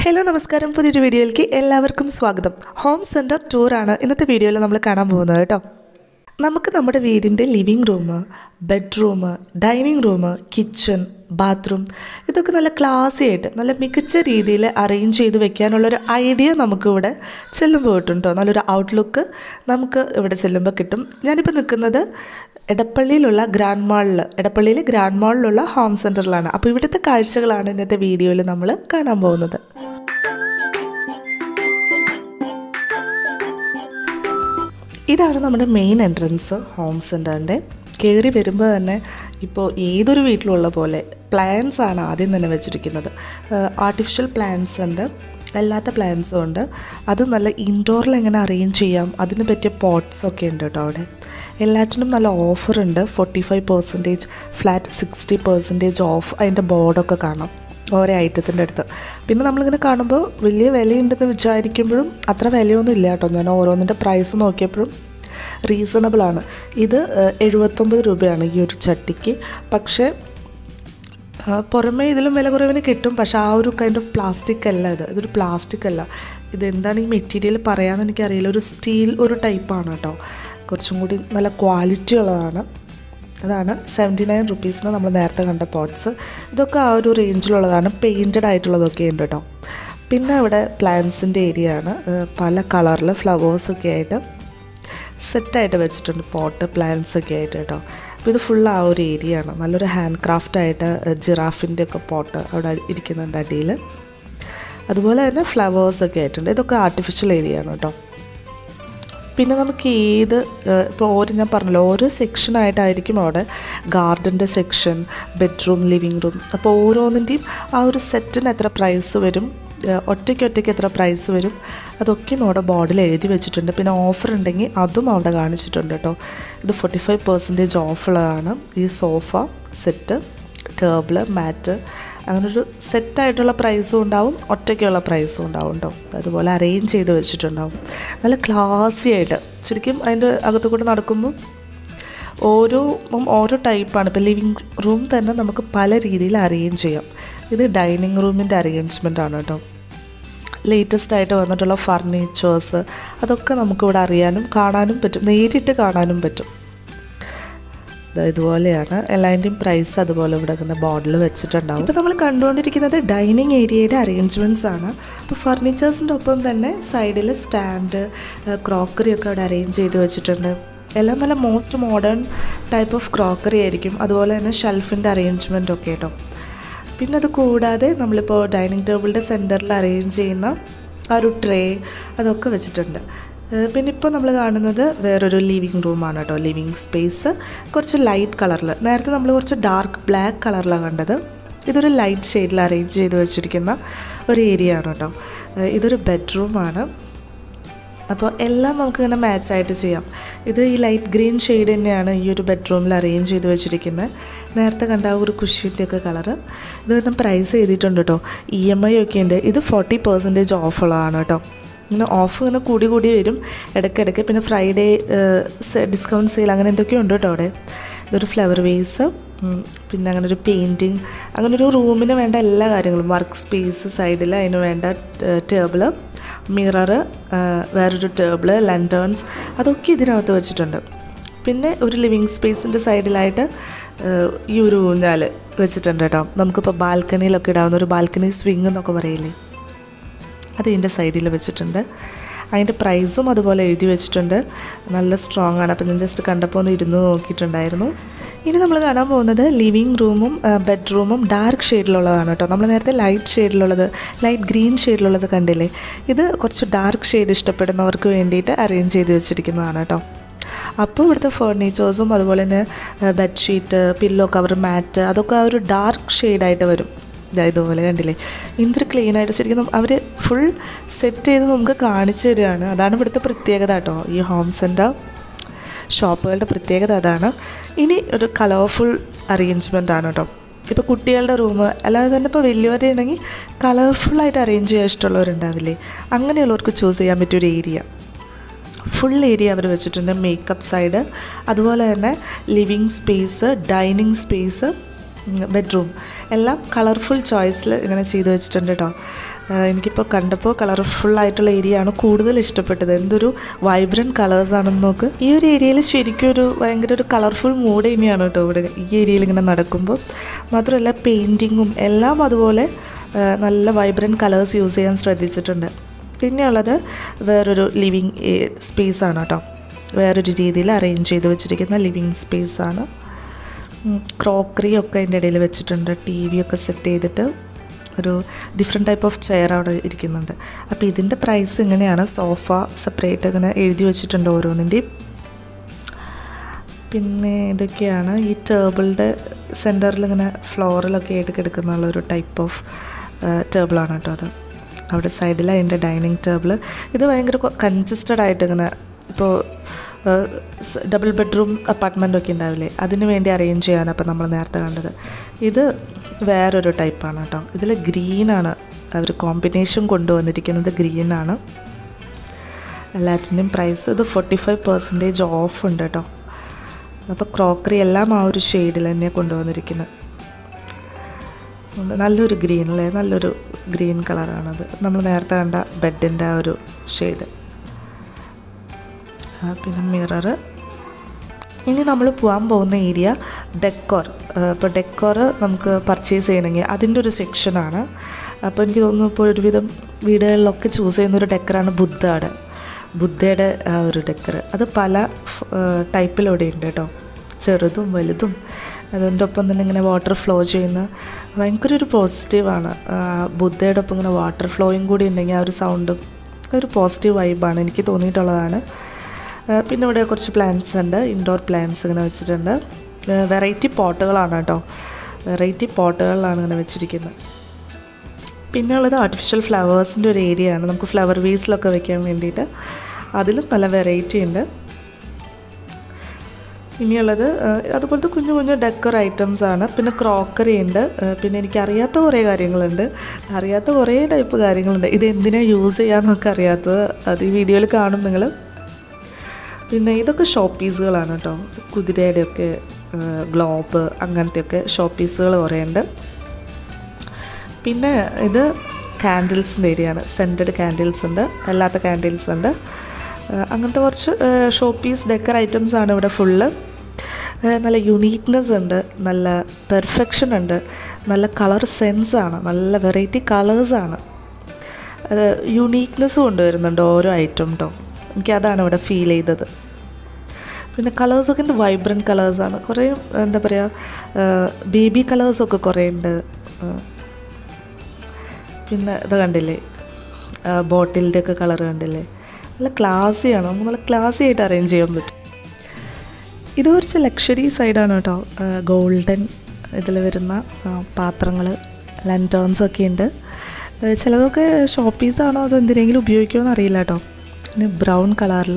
Hello നമസ്കാരം പുതിയൊരു വീഡിയോയിലേക്ക് എല്ലാവർക്കും സ്വാഗതം ഹോം സെൻറ്റർ ടൂറാണ് ഇന്നത്തെ വീഡിയോയിൽ നമ്മൾ കാണാൻ പോകുന്നത് കേട്ടോ നമുക്ക് നമ്മുടെ വീടിൻ്റെ living room bedroom dining room kitchen bathroom ഇതൊക്കെ നല്ല ക്ലാസി ആയിട്ട് നല്ല മികച്ച രീതിയിൽ അറേഞ്ച് ചെയ്ത് വെക്കാനുള്ളൊരു ഐഡിയ നമുക്കിവിടെ ചെല്ലുമ്പോൾ കിട്ടും കേട്ടോ നല്ലൊരു ഔട്ട്ലുക്ക് നമുക്ക് ഇവിടെ ചെല്ലുമ്പോൾ കിട്ടും ഞാനിപ്പോൾ നിൽക്കുന്നത് എടപ്പള്ളിയിലുള്ള ഗ്രാൻഡ് മാളിൽ എടപ്പള്ളിയിൽ ഗ്രാൻഡ് മാളിലുള്ള ഹോം സെൻറ്ററിലാണ് അപ്പോൾ ഇവിടുത്തെ കാഴ്ചകളാണ് ഇന്നത്തെ വീഡിയോയിൽ നമ്മൾ കാണാൻ പോകുന്നത് ഇതാണ് നമ്മുടെ മെയിൻ എൻട്രൻസ് ഹോം സെൻറ്ററിൻ്റെ കയറി വരുമ്പോൾ തന്നെ ഇപ്പോൾ ഏതൊരു വീട്ടിലുള്ള പോലെ പ്ലാന്റ്സ് ആണ് ആദ്യം തന്നെ വെച്ചിരിക്കുന്നത് ആർട്ടിഫിഷ്യൽ പ്ലാന്റ്സ് ഉണ്ട് അല്ലാത്ത പ്ലാന്റ്സും ഉണ്ട് അത് നല്ല ഇൻഡോറിൽ എങ്ങനെ അറേഞ്ച് ചെയ്യാം അതിന് പറ്റിയ പോട്ട്സ് ഒക്കെ ഉണ്ട് കേട്ടോ അവിടെ എല്ലാറ്റിനും നല്ല ഓഫർ ഉണ്ട് forty five percentage flat sixty percentage off അതിൻ്റെ ബോർഡൊക്കെ കാണാം ഓരോ ഐറ്റത്തിൻ്റെ അടുത്ത് പിന്നെ നമ്മളിങ്ങനെ കാണുമ്പോൾ വലിയ വിലയുണ്ടെന്ന് വിചാരിക്കുമ്പോഴും അത്ര വിലയൊന്നും ഇല്ല കേട്ടോ ഞാൻ ഓരോന്നിൻ്റെ പ്രൈസ് നോക്കിയപ്പോഴും റീസണബിൾ ആണ് ഇത് ഏഹ്, എഴുപത്തൊമ്പത് രൂപയാണ് ഈ ഒരു ചട്ടിക്ക് പക്ഷേ ആ, പുറമേ ഇതിലും വില കുറവിന് കിട്ടും പക്ഷെ ആ ഒരു കൈൻഡ് ഓഫ് പ്ലാസ്റ്റിക് അല്ല ഇത് ഇതൊരു പ്ലാസ്റ്റിക് അല്ല ഇത് എന്താണ് ഈ മെറ്റീരിയൽ പറയാമെന്ന് എനിക്കറിയില്ല ഒരു സ്റ്റീൽ ഒരു ടൈപ്പാണ് കേട്ടോ കുറച്ചും കൂടി നല്ല ക്വാളിറ്റി ഉള്ളതാണ് അതാണ് സെവൻറ്റി നയൻ റുപ്പീസിന് നമ്മൾ നേരത്തെ കണ്ട പോട്ട്സ് ഇതൊക്കെ ആ ഒരു റേഞ്ചിലുള്ളതാണ് പെയിൻറ്റഡ് ആയിട്ടുള്ളതൊക്കെ ഉണ്ട് കേട്ടോ പിന്നെ ഇവിടെ പ്ലാന്റ്സിൻ്റെ ഏരിയ ആണ് ഏഹ് പല കളറിൽ ഫ്ലവേഴ്സൊക്കെ ആയിട്ട് സെറ്റായിട്ട് വെച്ചിട്ടുണ്ട് പോട്ട് പ്ലാന്റ്സ് ഒക്കെ ആയിട്ട് കേട്ടോ അപ്പോൾ ഇത് ഫുൾ ആ ഒരു ഏരിയ ആണ് നല്ലൊരു ഹാൻഡ് ക്രാഫ്റ്റായിട്ട് ജിറാഫിൻ്റെ ഒക്കെ പോട്ട് അവിടെ ഇരിക്കുന്നുണ്ട് അടിയിൽ അതുപോലെ തന്നെ ഫ്ലവേഴ്സ് ഒക്കെ ആയിട്ടുണ്ട് ഇതൊക്കെ ആർട്ടിഫിഷ്യൽ ഏരിയ ആണ് കേട്ടോ പിന്നെ നമുക്ക് ഏത് ഏഹ്, ഇപ്പോൾ ഓരോ ഞാൻ പറഞ്ഞല്ലോ ഓരോ സെക്ഷനായിട്ടായിരിക്കും അവിടെ ഗാർഡൻ്റെ സെക്ഷൻ ബെഡ്റൂം ലിവിങ് റൂം അപ്പോൾ ഓരോന്നിൻ്റെയും ആ ഒരു സെറ്റിന് എത്ര പ്രൈസ് വരും ഏഹ്, ഒറ്റയ്ക്ക് ഒറ്റയ്ക്ക് എത്ര പ്രൈസ് വരും അതൊക്കെയും അവിടെ ബോർഡിൽ എഴുതി വെച്ചിട്ടുണ്ട് പിന്നെ ഓഫർ ഉണ്ടെങ്കിൽ അതും അവിടെ കാണിച്ചിട്ടുണ്ട് കേട്ടോ ഇത് ഫോർട്ടി ഫൈവ് പെർസെൻറ്റേജ് ഓഫുള്ളതാണ് ഈ സോഫ സെറ്റ് ടേബിള് മാറ്റ് അങ്ങനൊരു സെറ്റായിട്ടുള്ള പ്രൈസും ഉണ്ടാവും ഒറ്റയ്ക്കുള്ള പ്രൈസും ഉണ്ടാവും കേട്ടോ അതുപോലെ അറേഞ്ച് ചെയ്ത് വെച്ചിട്ടുണ്ടാവും നല്ല ക്ലാസി ആയിട്ട് ശരിക്കും അതിൻ്റെ അകത്തു കൂടെ നടക്കുമ്പോൾ ഓരോ ഉം ഓരോ ടൈപ്പാണ് ഇപ്പോൾ ലിവിങ് റൂം തന്നെ നമുക്ക് പല രീതിയിൽ അറേഞ്ച് ചെയ്യാം ഇത് ഡൈനിങ് റൂമിൻ്റെ അറേഞ്ച്മെൻ്റ് ആണ് കേട്ടോ ലേറ്റസ്റ്റ് ആയിട്ട് വന്നിട്ടുള്ള ഫർണിച്ചേഴ്സ് അതൊക്കെ നമുക്കിവിടെ അറിയാനും കാണാനും പറ്റും നേരിട്ട് കാണാനും പറ്റും ദാ ഇതുപോലെയാണ് എല്ലാതിൻ്റെയും പ്രൈസ് അതുപോലെ ഇവിടെ ഇങ്ങനെ ബോർഡിൽ വെച്ചിട്ടുണ്ടാവും ഇപ്പോൾ നമ്മൾ കണ്ടുകൊണ്ടിരിക്കുന്നത് ഡൈനിങ് ഏരിയയുടെ അറേഞ്ച്മെൻറ്റ്സ് ആണ് അപ്പോൾ ഫർണിച്ചേഴ്സിൻ്റെ ഒപ്പം തന്നെ സൈഡിൽ സ്റ്റാൻഡ് ക്രോക്കറി ഒക്കെ അവിടെ അറേഞ്ച് ചെയ്ത് വെച്ചിട്ടുണ്ട് എല്ലാം നല്ല most modern type of crockery ആയിരിക്കും അതുപോലെ തന്നെ ഷെൽഫിൻ്റെ അറേഞ്ച്മെൻ്റ് ഒക്കെ കേട്ടോ പിന്നെ അത് കൂടാതെ നമ്മളിപ്പോൾ ഡൈനിങ് ടേബിളിൻ്റെ സെൻറ്ററിൽ അറേഞ്ച് ചെയ്യുന്ന ആ ഒരു ട്രേ അതൊക്കെ വെച്ചിട്ടുണ്ട് ഏഹ് പിന്നെ ഇപ്പോൾ നമ്മൾ കാണുന്നത് വേറൊരു ലിവിങ് റൂമാണ് കേട്ടോ ലിവിങ് സ്പേസ് കുറച്ച് ലൈറ്റ് കളറിൽ നേരത്തെ നമ്മൾ കുറച്ച് ഡാർക്ക് ബ്ലാക്ക് കളറിലാണ് കണ്ടത് ഇതൊരു ലൈറ്റ് ഷെയ്ഡിൽ അറേഞ്ച് ചെയ്ത് വെച്ചിരിക്കുന്ന ഒരു ഏരിയ ആണ് കേട്ടോ ഏഹ് ഇതൊരു ബെഡ്റൂമാണ് അപ്പോൾ എല്ലാം നമുക്കിങ്ങനെ മാച്ച് ആയിട്ട് ചെയ്യാം ഇത് ഈ ലൈറ്റ് ഗ്രീൻ ഷെയ്ഡ് തന്നെയാണ് ഈ ഒരു ബെഡ്റൂമിൽ അറേഞ്ച് ചെയ്ത് വെച്ചിരിക്കുന്നത് നേരത്തെ കണ്ട ആ ഒരു കുഷ്യൻ്റെ ഒക്കെ കളറ് ഇത് തന്നെ പ്രൈസ് ചെയ്തിട്ടുണ്ട് കേട്ടോ ഇ എം ഐ ഒക്കെ ഉണ്ട് ഇത് ഫോർട്ടി പെർസെൻറ്റേജ് ഓഫുള്ളതാണ് കേട്ടോ ഇങ്ങനെ ഓഫ് ഇങ്ങനെ കൂടി കൂടി വരും ഇടയ്ക്കിടയ്ക്ക് പിന്നെ ഫ്രൈഡേ ഡിസ്കൗണ്ട് സെയിൽ അങ്ങനെ എന്തൊക്കെയോ ഉണ്ട് കേട്ടോ അവിടെ ഇതൊരു ഫ്ലവർ വേസ് പിന്നെ അങ്ങനെ ഒരു പെയിൻറ്റിങ് അങ്ങനെ ഒരു റൂമിന് വേണ്ട എല്ലാ കാര്യങ്ങളും വർക്ക് സ്പേസ് സൈഡിൽ അതിന് വേണ്ട ടേബിള് മിററ് വേറൊരു ടേബിള് ലൻറ്റേൺസ് അതൊക്കെ ഇതിനകത്ത് വെച്ചിട്ടുണ്ട് പിന്നെ ഒരു ലിവിങ് സ്പേസിൻ്റെ സൈഡിലായിട്ട് ഏഹ്, ഈ ഒരു ഊഞ്ഞാൽ വെച്ചിട്ടുണ്ട് കേട്ടോ നമുക്കിപ്പോൾ ബാൽക്കണിയിലൊക്കെ ഇടാവുന്ന ഒരു ബാൽക്കണി സ്വിങ് എന്നൊക്കെ പറയില്ലേ അത് ഇതിൻ്റെ സൈഡിൽ വെച്ചിട്ടുണ്ട് അതിൻ്റെ പ്രൈസും അതുപോലെ എഴുതി വെച്ചിട്ടുണ്ട് നല്ല സ്ട്രോങ് ആണ് അപ്പോൾ ഞാൻ ജസ്റ്റ് കണ്ടപ്പോൾ ഒന്ന് ഇരുന്ന് നോക്കിയിട്ടുണ്ടായിരുന്നു ഇനി നമ്മൾ കാണാൻ പോകുന്നത് ലിവിങ് റൂമും ബെഡ്റൂമും ഡാർക്ക് ഷെയ്ഡിലുള്ളതാണ് കേട്ടോ നമ്മൾ നേരത്തെ ലൈറ്റ് ഷെയ്ഡിലുള്ളത് ലൈറ്റ് ഗ്രീൻ ഷെയ്ഡിലുള്ളത് കണ്ടില്ലേ ഇത് കുറച്ച് ഡാർക്ക് ഷെയ്ഡ് ഇഷ്ടപ്പെടുന്നവർക്ക് വേണ്ടിയിട്ട് അറേഞ്ച് ചെയ്ത് വെച്ചിരിക്കുന്നതാണ് കേട്ടോ അപ്പോൾ ഇവിടുത്തെ ഫർണിച്ചേഴ്സും അതുപോലെ തന്നെ ബെഡ്ഷീറ്റ് പില്ലോ കവർ മാറ്റ് അതൊക്കെ ആ ഒരു ഡാർക്ക് ഷെയ്ഡായിട്ട് വരും ദാ ഇതുപോലെ കണ്ടില്ലേ എന്തൊരു ക്ലീൻ ആയിട്ട് ശരിക്കും അവർ ഫുൾ സെറ്റ് ചെയ്ത് നമുക്ക് കാണിച്ചു തരികയാണ് അതാണ് ഇവിടുത്തെ പ്രത്യേകത കേട്ടോ ഈ ഹോം സെൻറ്റർ ഷോപ്പുകളുടെ പ്രത്യേകത അതാണ് ഇനി ഒരു കളർഫുൾ അറേഞ്ച്മെൻ്റ് ആണ് കേട്ടോ ഇപ്പോൾ കുട്ടികളുടെ റൂം അല്ലാതെ തന്നെ ഇപ്പോൾ വലിയവരെ ഉണ്ടെങ്കിൽ കളർഫുള്ളായിട്ട് അറേഞ്ച് ചെയ്യാൻ ഇഷ്ടമുള്ളവരുണ്ടാവില്ലേ അങ്ങനെയുള്ളവർക്ക് ചൂസ് ചെയ്യാൻ പറ്റിയൊരു ഏരിയ ഫുൾ ഏരിയ അവർ വെച്ചിട്ടുണ്ട് മേക്കപ്പ് സൈഡ് അതുപോലെ തന്നെ living space dining space bedroom എല്ലാം കളർഫുൾ ചോയ്സിൽ ഇങ്ങനെ ചെയ്ത് വെച്ചിട്ടുണ്ട് കേട്ടോ എനിക്കിപ്പോൾ കണ്ടപ്പോൾ കളർഫുൾ ആയിട്ടുള്ള ഏരിയ ആണ് കൂടുതൽ ഇഷ്ടപ്പെട്ടത് എന്തൊരു വൈബ്രൻറ്റ് കളേഴ്സ് ആണെന്ന് നോക്ക് ഈ ഒരു ഏരിയയിൽ ശരിക്കും ഒരു ഭയങ്കര ഒരു കളർഫുൾ മൂഡ് തന്നെയാണ് കേട്ടോ ഇവിടെ ഈ ഏരിയയിൽ ഇങ്ങനെ നടക്കുമ്പോൾ മാത്രമല്ല പെയിൻറ്റിങ്ങും എല്ലാം അതുപോലെ ആ, നല്ല വൈബ്രൻറ്റ് കളേഴ്സ് യൂസ് ചെയ്യാൻ ശ്രദ്ധിച്ചിട്ടുണ്ട് പിന്നെയുള്ളത് വേറൊരു ലിവിങ് സ്പേസ് ആണ് കേട്ടോ വേറൊരു രീതിയിൽ അറേഞ്ച് ചെയ്ത് വെച്ചിരിക്കുന്ന ലിവിങ് സ്പേസ് ആണ് ക്രോക്കറി ഒക്കെ അതിൻ്റെ ഇടയിൽ വെച്ചിട്ടുണ്ട് ടി വി ഒക്കെ സെറ്റ് ചെയ്തിട്ട് ഒരു ഡിഫറെൻറ്റ് ടൈപ്പ് ഓഫ് ചെയർ അവിടെ ഇരിക്കുന്നുണ്ട് അപ്പോൾ ഇതിൻ്റെ പ്രൈസ് ഇങ്ങനെയാണ് സോഫ സെപ്പറേറ്റ് ഇങ്ങനെ എഴുതി വെച്ചിട്ടുണ്ട് ഓരോന്നിൻ്റെയും പിന്നെ ഇതൊക്കെയാണ് ഈ ടേബിളിൻ്റെ സെൻറ്ററിൽ ഇങ്ങനെ ഫ്ലോറിലൊക്കെ ആയിട്ട് കിടക്കുന്നുള്ള ഒരു ടൈപ്പ് ഓഫ് ടേബിളാണ് കേട്ടോ അത് അവിടെ സൈഡിൽ അതിൻ്റെ ഡൈനിങ് ടേബിൾ ഇത് ഭയങ്കര കൺജസ്റ്റഡ് ആയിട്ട് ഇങ്ങനെ ഇപ്പോൾ ഡബിൾ ബെഡ്റൂം അപ്പാർട്ട്മെൻ്റ് ഒക്കെ ഉണ്ടാവില്ലേ അതിന് വേണ്ടി അറേഞ്ച് ചെയ്യാനാണ് അപ്പോൾ നമ്മൾ നേരത്തെ കണ്ടത് ഇത് വേറൊരു ടൈപ്പാണ് കേട്ടോ ഇതിൽ ഗ്രീനാണ് അവർ കോമ്പിനേഷൻ കൊണ്ടുവന്നിരിക്കുന്നത് ഗ്രീനാണ് എല്ലാറ്റിൻ്റെയും പ്രൈസ് ഇത് ഫോർട്ടി ഫൈവ് പെർസെൻറ്റേജ് ഓഫ് ഉണ്ട് കേട്ടോ അപ്പോൾ ക്രോക്കറി എല്ലാം ആ ഒരു ഷെയ്ഡിൽ തന്നെയാണ് കൊണ്ടുവന്നിരിക്കുന്നത് ഉണ്ട്. നല്ലൊരു ഗ്രീൻ അല്ലേ നല്ലൊരു ഗ്രീൻ കളറാണത് നമ്മൾ നേരത്തെ കണ്ട ബെഡിൻ്റെ ആ ഒരു ഷെയ്ഡ് പിന്നെ മിററ് ഇനി നമ്മൾ പോകാൻ പോകുന്ന ഏരിയ ഡെക്കോർ ഇപ്പോൾ ഡെക്കോർ നമുക്ക് പർച്ചേസ് ചെയ്യണമെങ്കിൽ അതിൻ്റെ ഒരു സെക്ഷനാണ് അപ്പോൾ എനിക്ക് തോന്നുന്നു ഇപ്പോൾ ഒരുവിധം വീടുകളിലൊക്കെ ചൂസ് ചെയ്യുന്ന ഒരു ഡെക്കറാണ് ബുദ്ധയുടെ ബുദ്ധയുടെ ആ ഒരു ഡെക്കർ അത് പല ടൈപ്പിലൂടെ ഉണ്ട് കേട്ടോ ചെറുതും വലുതും അതിൻ്റെ ഒപ്പം തന്നെ ഇങ്ങനെ വാട്ടർ ഫ്ലോ ചെയ്യുന്ന ഭയങ്കര ഒരു പോസിറ്റീവാണ് ബുദ്ധയുടെ ഒപ്പം ഇങ്ങനെ വാട്ടർ ഫ്ലോയും കൂടി ഉണ്ടെങ്കിൽ ആ ഒരു സൗണ്ടും ഒരു പോസിറ്റീവ് വൈബാണ് എനിക്ക് തോന്നിയിട്ടുള്ളതാണ് ആ, പിന്നെ ഇവിടെ കുറച്ച് പ്ലാന്റ്സ് ഉണ്ട് ഇൻഡോർ പ്ലാന്റ്സ് ഇങ്ങനെ വെച്ചിട്ടുണ്ട് വെറൈറ്റി പോട്ടുകളാണ് കേട്ടോ വെറൈറ്റി പോട്ടുകളിലാണ് ഇങ്ങനെ വെച്ചിരിക്കുന്നത് പിന്നെ ഉള്ളത് ആർട്ടിഫിഷ്യൽ ഫ്ലവേഴ്സിൻ്റെ ഒരു ഏരിയ ആണ് നമുക്ക് ഫ്ലവർ വേസിലൊക്കെ വെക്കാൻ വേണ്ടിയിട്ട് അതിലും നല്ല വെറൈറ്റി ഉണ്ട് ഇനിയുള്ളത് ആ, അതുപോലത്തെ കുഞ്ഞു കുഞ്ഞു ഡെക്കർ ഐറ്റംസ് ആണ് പിന്നെ ക്രോക്കറി ഉണ്ട് ആ, പിന്നെ എനിക്ക് അറിയാത്ത കുറേ കാര്യങ്ങളുണ്ട് അറിയാത്ത കുറേ ടൈപ്പ് കാര്യങ്ങളുണ്ട് ഇത് എന്തിനാണ് യൂസ് ചെയ്യാമെന്നൊക്കെ അറിയാത്തത് അത് ഈ വീഡിയോയിൽ കാണും നിങ്ങൾ പിന്നെ ഇതൊക്കെ ഷോപ്പ് പീസുകളാണ് കേട്ടോ കുതിരയുടെയൊക്കെ ഗ്ലോബ് അങ്ങനത്തെയൊക്കെ ഷോപ്പ് പീസുകൾ കുറേ ഉണ്ട് പിന്നെ ഇത് കാൻഡിൽസിൻ്റെ ഏരിയ ആണ് സെൻറ്റഡ് കാൻഡിൽസ് ഉണ്ട് അല്ലാത്ത കാൻഡിൽസ് ഉണ്ട് ആ, അങ്ങനത്തെ കുറച്ച് ഷോപ്പ് പീസ് ഡെക്കർ ഐറ്റംസ് ആണ് ഇവിടെ ഫുള്ള് നല്ല യുണീക്നെസ് ഉണ്ട് നല്ല പെർഫെക്ഷൻ ഉണ്ട് നല്ല കളർ സെൻസ് ആണ് നല്ല വെറൈറ്റി കളേഴ്സാണ് അത് യുണീക്നെസ് കൊണ്ടുവരുന്നുണ്ട് ഓരോ ഐറ്റം കേട്ടോ എനിക്കതാണ് ഇവിടെ ഫീൽ ചെയ്തത് പിന്നെ കളേഴ്സൊക്കെ എന്ത് വൈബ്രൻറ്റ് കളേഴ്സാണ് കുറേ എന്താ പറയുക ബേബി കളേഴ്സൊക്കെ കുറേ ഉണ്ട് ആ, പിന്നെ ഇത് കണ്ടില്ലേ ബോട്ടിലിൻ്റെ ഒക്കെ കളർ കണ്ടില്ലേ നല്ല ക്ലാസ്സിയാണ് നമുക്ക് നല്ല ക്ലാസ്സി ആയിട്ട് അറേഞ്ച് ചെയ്യാൻ പറ്റും ഇത് കുറച്ച് ലക്ഷറി സൈഡാണ് കേട്ടോ ഗോൾഡൻ ഇതിൽ വരുന്ന പാത്രങ്ങൾ ലൻറ്റേൺസ് ഒക്കെ ഉണ്ട് ആ, ചിലതൊക്കെ ഷോപ്പീസാണോ അത് എന്തിനെങ്കിലും ഉപയോഗിക്കുമോ അറിയില്ല കേട്ടോ പിന്നെ ബ്രൗൺ കളറിൽ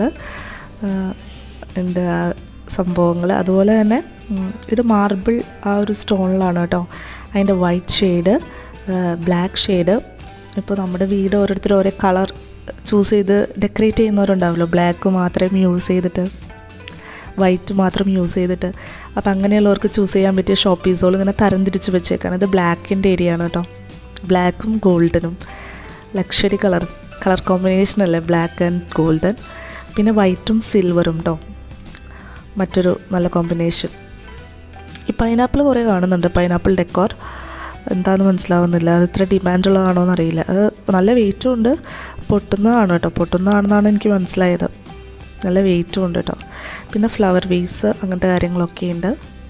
ഉണ്ട് ആ സംഭവങ്ങൾ അതുപോലെ തന്നെ ഉം, ഇത് മാർബിൾ ആ ഒരു സ്റ്റോണിലാണ് കേട്ടോ അതിൻ്റെ വൈറ്റ് ഷെയ്ഡ് ബ്ലാക്ക് ഷെയ്ഡ് ഇപ്പോൾ നമ്മുടെ വീട് ഓരോരുത്തർ ഓരോ കളർ ചൂസ് ചെയ്ത് ഡെക്കറേറ്റ് ചെയ്യുന്നവരുണ്ടാവുമല്ലോ ബ്ലാക്ക് മാത്രം യൂസ് ചെയ്തിട്ട് വൈറ്റ് മാത്രം യൂസ് ചെയ്തിട്ട് അപ്പോൾ അങ്ങനെയുള്ളവർക്ക് ചൂസ് ചെയ്യാൻ പറ്റിയ ഷോപ്പ് പീസുകൾ ഇങ്ങനെ തരംതിരിച്ച് വെച്ചേക്കാണ് ഇത് ബ്ലാക്കിൻ്റെ ഏരിയ ആണ് കേട്ടോ ബ്ലാക്കും ഗോൾഡനും ലക്ഷറി കളർ കളർ കോമ്പിനേഷൻ അല്ലേ ബ്ലാക്ക് ആൻഡ് ഗോൾഡൻ പിന്നെ വൈറ്റും സിൽവറും കേട്ടോ മറ്റൊരു നല്ല കോമ്പിനേഷൻ ഈ പൈനാപ്പിൾ കുറേ കാണുന്നുണ്ട് പൈനാപ്പിൾ ഡെക്കോർ എന്താണെന്ന് മനസ്സിലാവുന്നില്ല അത് ഇത്ര ഡിമാൻഡുള്ളതാണോ എന്നറിയില്ല അത് നല്ല വെയിറ്റും ഉണ്ട് പൊട്ടുന്നതാണ് കേട്ടോ പൊട്ടുന്നതാണെന്നാണ് എനിക്ക് മനസ്സിലായത് നല്ല വെയിറ്റും ഉണ്ട് കേട്ടോ പിന്നെ ഫ്ലവർ വേസ് അങ്ങനത്തെ കാര്യങ്ങളൊക്കെ ഉണ്ട്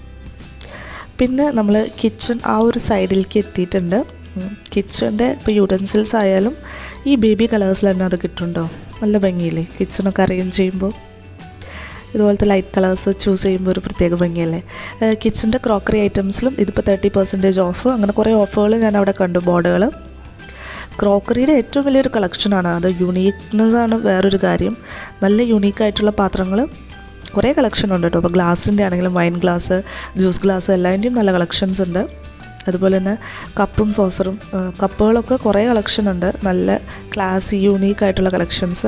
പിന്നെ നമ്മൾ കിച്ചൺ ആ ഒരു സൈഡിലേക്ക് എത്തിയിട്ടുണ്ട് കിച്ചൻ്റെ ഇപ്പോൾ യൂട്ടൻസിൽസ് ആയാലും ഈ ബേബി കളേഴ്സിൽ തന്നെ അത് കിട്ടുന്നുണ്ടോ നല്ല ഭംഗിയില്ലേ കിച്ചണൊക്കെ അറേഞ്ച് ചെയ്യുമ്പോൾ ഇതുപോലത്തെ ലൈറ്റ് കളേഴ്സ് ചൂസ് ചെയ്യുമ്പോൾ ഒരു പ്രത്യേക ഭംഗിയല്ലേ കിച്ചൻ്റെ ക്രോക്കറി ഐറ്റംസിലും ഇതിപ്പോൾ തേർട്ടി പെർസെൻറ്റേജ് ഓഫ് അങ്ങനെ കുറേ ഓഫറുകൾ ഞാൻ അവിടെ കണ്ടു ബോർഡുകൾ ക്രോക്കറിയുടെ ഏറ്റവും വലിയൊരു കളക്ഷനാണ് അത് യുണീക്നെസ് ആണ് വേറൊരു കാര്യം നല്ല യുണീക്കായിട്ടുള്ള പാത്രങ്ങൾ കുറേ കളക്ഷൻ ഉണ്ട് കേട്ടോ അപ്പോൾ ഗ്ലാസിൻ്റെ ആണെങ്കിലും വൈൻ ഗ്ലാസ് ജ്യൂസ് ഗ്ലാസ് എല്ലാതിൻ്റെയും നല്ല കളക്ഷൻസ് ഉണ്ട് അതുപോലെ തന്നെ കപ്പും സോസറും ആ, കപ്പുകളൊക്കെ കുറേ കളക്ഷൻ ഉണ്ട് നല്ല ക്ലാസ് യൂണീക്ക് ആയിട്ടുള്ള കളക്ഷൻസ്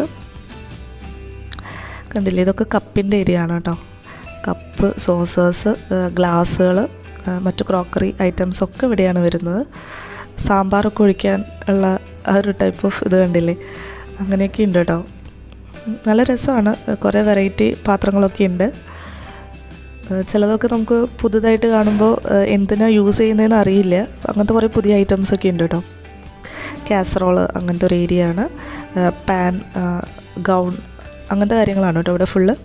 കണ്ടില്ലേ ഇതൊക്കെ കപ്പിൻ്റെ ഏരിയ ആണ് കേട്ടോ കപ്പ് സോസേഴ്സ് ഗ്ലാസ്സുകൾ മറ്റു ക്രോക്കറി ഐറ്റംസ് ഒക്കെ ഇവിടെയാണ് വരുന്നത് സാമ്പാറൊക്കെ ഒഴിക്കാൻ ഉള്ള ആ ഒരു ടൈപ്പ് ഓഫ് ഇത് കണ്ടില്ലേ അങ്ങനെയൊക്കെ ഉണ്ട് കേട്ടോ നല്ല രസമാണ് കുറേ വെറൈറ്റി പാത്രങ്ങളൊക്കെ ഉണ്ട് ഏഹ് ചിലതൊക്കെ നമുക്ക് പുതുതായിട്ട് കാണുമ്പോൾ ഏഹ് എന്തിനാ യൂസ് ചെയ്യുന്നതെന്ന് അറിയില്ല അങ്ങനത്തെ കുറേ പുതിയ ഐറ്റംസ് ഒക്കെ ഉണ്ട് കേട്ടോ കാസറോള് അങ്ങനത്തെ ഒരു ഏരിയ ആണ് ഏഹ് പാൻ ഗൗൺ അങ്ങനത്തെ കാര്യങ്ങളാണ് കേട്ടോ ഇവിടെ ഫുള്ള്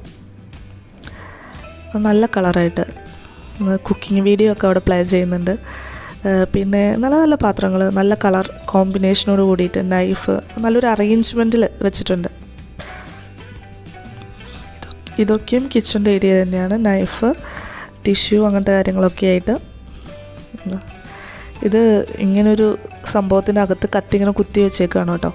നല്ല കളറായിട്ട് കുക്കിംഗ് വീഡിയോ ഒക്കെ അവിടെ പ്ലേ ചെയ്യുന്നുണ്ട് ഏഹ് പിന്നെ നല്ല നല്ല പാത്രങ്ങൾ നല്ല കളർ കോമ്പിനേഷനോട് കൂടിയിട്ട് നൈഫ് നല്ലൊരു അറേഞ്ച്മെൻറ്റിൽ വെച്ചിട്ടുണ്ട് ഇതൊക്കെയും കിച്ചൻ്റെ ഏരിയ തന്നെയാണ് നൈഫ് ടിഷ്യൂ അങ്ങനത്തെ കാര്യങ്ങളൊക്കെ ആയിട്ട് ഉം. ഇത് ഇങ്ങനൊരു സംഭവത്തിൻ്റെ അകത്ത് കത്തി ഇങ്ങനെ കുത്തി വെച്ചേക്കാണ് കേട്ടോ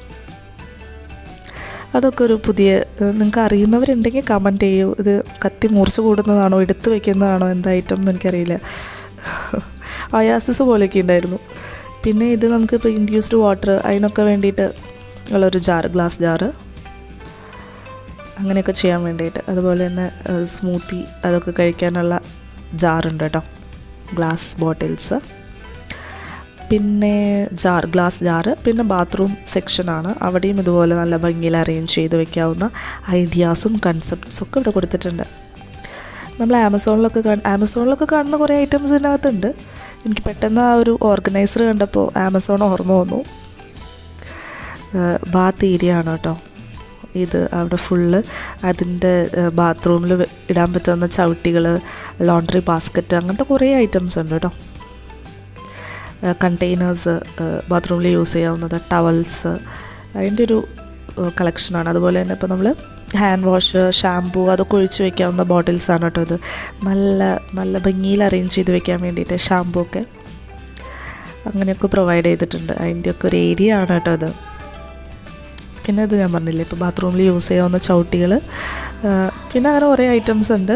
അതൊക്കെ ഒരു പുതിയ നിങ്ങൾക്ക് അറിയുന്നവരുണ്ടെങ്കിൽ കമൻറ്റ് ചെയ്യൂ ഇത് കത്തി മൂർച്ച കൂടുന്നതാണോ എടുത്തു വെക്കുന്നതാണോ എന്താ ഐറ്റം എന്ന് എനിക്കറിയില്ല അയാസിസ് പോലെയൊക്കെ ഉണ്ടായിരുന്നു പിന്നെ ഇത് നമുക്കിപ്പോൾ ഇൻഡ്യൂസ്ഡ് വാട്ടർ അതിനൊക്കെ വേണ്ടിയിട്ട് ഉള്ളൊരു ജാർ ഗ്ലാസ് ജാറ് അങ്ങനെയൊക്കെ ചെയ്യാൻ വേണ്ടിയിട്ട് അതുപോലെ തന്നെ സ്മൂത്തി അതൊക്കെ കഴിക്കാനുള്ള ജാറുണ്ട് കേട്ടോ ഗ്ലാസ് ബോട്ടിൽസ് പിന്നെ ജാർ ഗ്ലാസ് ജാറ് പിന്നെ ബാത്റൂം സെക്ഷനാണ് അവിടെയും ഇതുപോലെ നല്ല ഭംഗിയിൽ അറേഞ്ച് ചെയ്ത് വെക്കാവുന്ന ഐഡിയാസും കൺസെപ്റ്റ്സും ഒക്കെ ഇവിടെ കൊടുത്തിട്ടുണ്ട് നമ്മൾ ആമസോണിലൊക്കെ കാ ആമസോണിലൊക്കെ കാണുന്ന കുറേ ഐറ്റംസ് ഇതിനകത്തുണ്ട് എനിക്ക് പെട്ടെന്ന് ആ ഒരു ഓർഗനൈസർ കണ്ടപ്പോൾ ആമസോൺ ഓർമ്മ വന്നു ബാത്ത് ഏരിയ ആണ് കേട്ടോ ഇത് അവിടെ ഫുള്ള് അതിൻ്റെ ബാത്റൂമിൽ ഇടാൻ പറ്റുന്ന ചവിട്ടികൾ ലോണ്ടറി ബാസ്ക്കറ്റ് അങ്ങനത്തെ കുറേ ഐറ്റംസ് ഉണ്ട് കേട്ടോ കണ്ടെയ്നേഴ്സ് ബാത്റൂമിൽ യൂസ് ചെയ്യാവുന്നത് ടവൽസ് അതിൻ്റെ ഒരു കളക്ഷനാണ് അതുപോലെ തന്നെ ഇപ്പോൾ നമ്മൾ ഹാൻഡ് വാഷ് ഷാമ്പൂ അതൊക്കെ ഒഴിച്ച് വെക്കാവുന്ന ബോട്ടിൽസാണ് കേട്ടോ ഇത് നല്ല നല്ല ഭംഗിയിൽ അറേഞ്ച് ചെയ്ത് വെക്കാൻ വേണ്ടിയിട്ട് ഷാമ്പൂ ഒക്കെ അങ്ങനെയൊക്കെ പ്രൊവൈഡ് ചെയ്തിട്ടുണ്ട് അതിൻ്റെയൊക്കെ ഒരു ഏരിയ ആണ് കേട്ടോ ഇത് പിന്നെ ഇത് ഞാൻ പറഞ്ഞില്ലേ ഇപ്പോൾ ബാത്റൂമിൽ യൂസ് ചെയ്യാവുന്ന ചവിട്ടികൾ പിന്നെ അങ്ങനെ കുറേ ഐറ്റംസ് ഉണ്ട്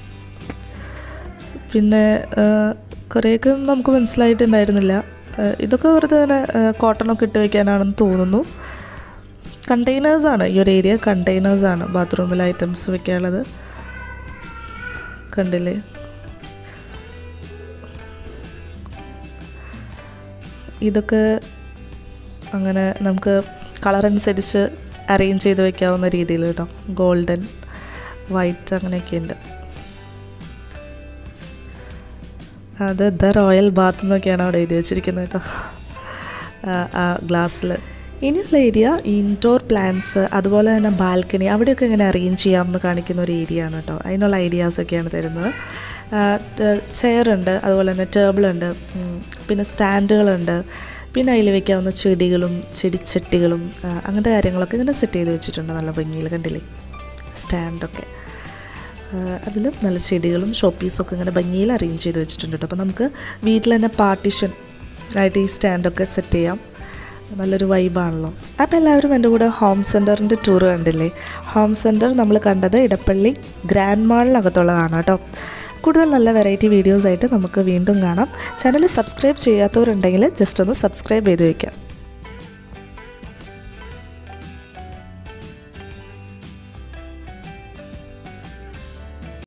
പിന്നെ കുറേയൊക്കെ നമുക്ക് മനസ്സിലായിട്ടുണ്ടായിരുന്നില്ല ഇതൊക്കെ വെറുതെ തന്നെ കോട്ടണൊക്കെ ഇട്ട് വയ്ക്കാനാണെന്ന് തോന്നുന്നു കണ്ടെയ്നേഴ്സാണ് ഈ ഒരു ഏരിയ കണ്ടെയ്നേഴ്സാണ് ബാത്റൂമിൽ ഐറ്റംസ് വെക്കാനുള്ളത് കണ്ടില്ലേ ഇതൊക്കെ അങ്ങനെ നമുക്ക് കളർ അനുസരിച്ച് അറേഞ്ച് ചെയ്ത് വെക്കാവുന്ന രീതിയിൽ കേട്ടോ ഗോൾഡൻ വൈറ്റ് അങ്ങനെയൊക്കെ ഉണ്ട് അത് ദ റോയൽ ബാത്ത് എന്നൊക്കെയാണ് അവിടെ എഴുതി വെച്ചിരിക്കുന്നത് കേട്ടോ ആ ഗ്ലാസ്സിൽ ഇനിയുള്ള ഏരിയ ഇൻഡോർ പ്ലാന്റ്സ് അതുപോലെ തന്നെ ബാൽക്കണി അവിടെയൊക്കെ എങ്ങനെ അറേഞ്ച് ചെയ്യാമെന്ന് കാണിക്കുന്ന ഒരു ഏരിയ ആണ് കേട്ടോ അതിനുള്ള ഐഡിയാസൊക്കെയാണ് തരുന്നത് ചെയറുണ്ട് അതുപോലെ തന്നെ ടേബിളുണ്ട് പിന്നെ സ്റ്റാൻഡുകളുണ്ട് പിന്നെ അതിൽ വെക്കാവുന്ന ചെടികളും ചെടിച്ചട്ടികളും അങ്ങനത്തെ കാര്യങ്ങളൊക്കെ ഇങ്ങനെ സെറ്റ് ചെയ്ത് വെച്ചിട്ടുണ്ട് നല്ല ഭംഗിയിൽ കണ്ടില്ലേ സ്റ്റാൻഡൊക്കെ അതിൽ നല്ല ചെടികളും ഷോപ്പീസൊക്കെ ഇങ്ങനെ ഭംഗിയിൽ അറേഞ്ച് ചെയ്ത് വെച്ചിട്ടുണ്ട് കേട്ടോ അപ്പോൾ നമുക്ക് വീട്ടിൽ തന്നെ പാർട്ടീഷൻ ആയിട്ട് ഈ സ്റ്റാൻഡൊക്കെ സെറ്റ് ചെയ്യാം നല്ലൊരു വൈബാണല്ലോ അപ്പോൾ എല്ലാവരും എൻ്റെ കൂടെ ഹോം സെൻറ്ററിൻ്റെ ടൂർ കണ്ടില്ലേ ഹോം സെൻറ്റർ നമ്മൾ കണ്ടത് ഇടപ്പള്ളി ഗ്രാൻഡ് മാളിനകത്തുള്ളതാണ് കേട്ടോ കൂടുതൽ നല്ല വെറൈറ്റി വീഡിയോസ് ആയിട്ട് നമുക്ക് വീണ്ടും കാണാം ചാനൽ സബ്സ്ക്രൈബ് ചെയ്യാത്തവരുണ്ടെങ്കിൽ ജസ്റ്റ് ഒന്ന് സബ്സ്ക്രൈബ് ചെയ്ത് വയ്ക്കാം